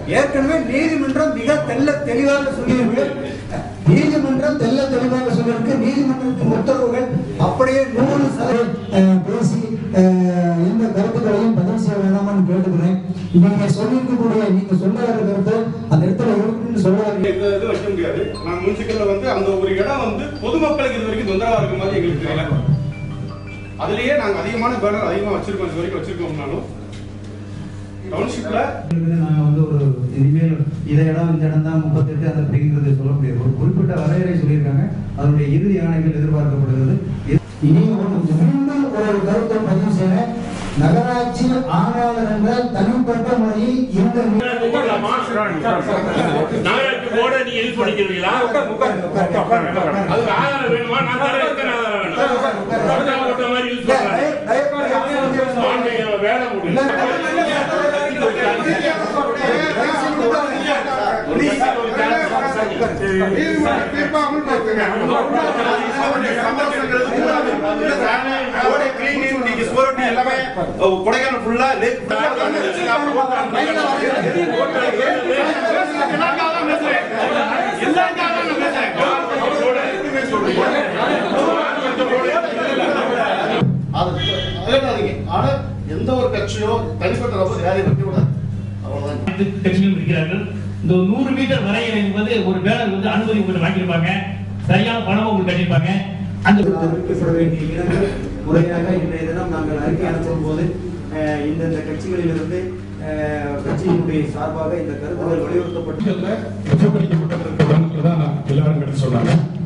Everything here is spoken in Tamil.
ஏற்கனவே நீதிமன்றம் மிக தெல்ல தெளிவாக சொல்லியிருக்கு நீதிமன்றம் தெல்ல தெளிவாக சொல்லியிருக்கு நீதிமன்றத்தின் உத்தரவுகள் அப்படியே நூறு சதவீதம் பேசி அஹ், எந்த கருத்துக்களையும் பதிவு செய்ய வேணாம்னு கேட்டுக்கிறேன் நீங்க சொல்லியிருக்கக்கூடிய நீங்க சொல்ல வர கருத்து அந்த இடத்துல இருக்குன்னு சொல்லாதீங்க இந்த இது வைக்க முடியாது நான் முனிசிபல்ல வந்து அந்த ஒரு இடம் வந்து பொதுமக்களுக்கு இது வரைக்கும் தொந்தரவா இருக்க மாதிரி எங்களுக்கு தெரியல அதுலயே நாங்க அதிகமான பேனர் அதிகமா வச்சிருக்கோம் இது வரைக்கும் வச்சிருக்கோம்னாலும் டவுன்ஷிப்ல நாங்க வந்து ஒரு இனிமேல் இதை இடம் இந்த இடம் தான் முப்பத்தெட்டு அந்த அப்படிங்கிறது சொல்ல முடியாது ஒரு குறிப்பிட்ட வரையறை சொல்லியிருக்காங்க அதனுடைய இறுதி ஆணைகள் எதிர்பார்க்கப்படுகிறது இனி ஒரு மீண்டும் ஒரு கருத்தை பதிவு செய்யறேன் நகராட்சி ஆணையாளர் என்ற தனிப்பட்ட முறையில் இந்த நகராட்சி போர்டை நீங்க யூஸ் பண்ணிக்கிறீங்களா அதுக்கு ஆதாரம் வேணுமா நான் தரேன் எத்தனை ஆதாரம் வேணும் பட்டா போட்ட மாதிரி யூஸ் பண்றேன் வேலை முடியல கொடைக்கானல் ஃபுல்லா லேக் அது அதேடாதீங்க ஆனா எந்த ஒரு கட்சியோ தனிப்பட்ட நபர் யாரையும் வைக்க கூடாது அவ்வளவுதான் கட்சிகளும் இருக்கிறார்கள் இந்த ஒரு நூறு மீட்டர் வரையறை என்பது ஒரு பேனர் வந்து அனுமதி உங்கள்கிட்ட வாங்கியிருப்பாங்க சரியான பணமும் உங்களுக்கு கட்டியிருப்பாங்க அந்த அறிவிக்கப்பட வேண்டிய இடங்கள் முறையாக இன்றைய தினம் நாங்கள் அறிக்கை அனுப்பும் போது அஹ், இந்தந்த கட்சிகளிலிருந்து அஹ், கட்சியினுடைய சார்பாக இந்த கருத்துக்கள் வலியுறுத்தப்பட்டு தான் எல்லாரும் எடுத்து சொன்னாங்க